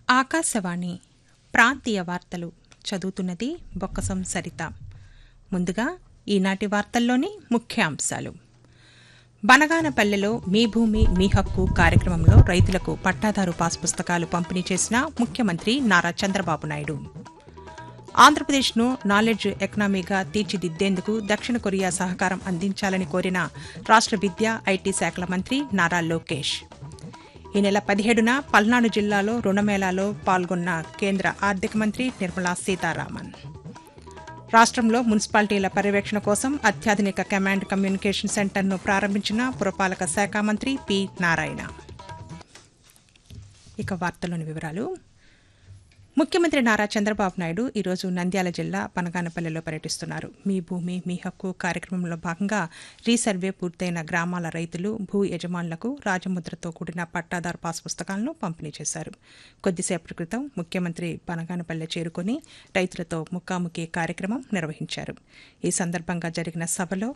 ఆకాశవాణి ప్రాంతీయ వార్తలు చదువుతున్నది బొక్కసం సరిత ముందుగా ఈనాటి వార్తల్లోని ముఖ్యాంశాలు బనగానపల్లెలో మీ భూమి మీ హక్కు కార్యక్రమంలో రైతులకు పట్టాదారు పాస్ పుస్తకాలు పంపిణీ చేసిన ముఖ్యమంత్రి నారా చంద్రబాబు నాయుడు ఆంధ్రప్రదేశ్ను నాలెడ్జ్ ఎకనామీగా తీర్చిదిద్దేందుకు దక్షిణ కొరియా సహకారం అందించాలని కోరిన రాష్ట్ర విద్యా ఐటీ శాఖల మంత్రి నారా లోకేష్ ఈ నెల పదిహేడున పల్నాడు జిల్లాలో రుణమేళాలో పాల్గొన్న కేంద్ర ఆర్థిక మంత్రి నిర్మలా సీతారామన్ రాష్ట్రంలో మున్సిపాలిటీల పర్యవేక్షణ కోసం అత్యాధునిక కమాండ్ కమ్యూనికేషన్ సెంటర్ను ప్రారంభించిన పురపాలక శాఖ మంత్రి పి నారాయణ ఇక వార్తలోని వివరాలు ముఖ్యమంత్రి నారా చంద్రబాబు నాయుడు ఈరోజు నంద్యాల జిల్లా పనగానపల్లెలో పర్యటిస్తున్నారు మీ భూమి మీ హక్కు కార్యక్రమంలో భాగంగా రీసర్వే పూర్తయిన గ్రామాల రైతులు భూ యజమానులకు రాజముద్రతో కూడిన పట్టాదారు పాస్ పుస్తకాలను పంపిణీ చేశారు కొద్దిసేపటి క్రితం ముఖ్యమంత్రి పనగానపల్లె చేరుకుని రైతులతో ముఖాముఖి కార్యక్రమం నిర్వహించారు ఈ సందర్భంగా జరిగిన సభలో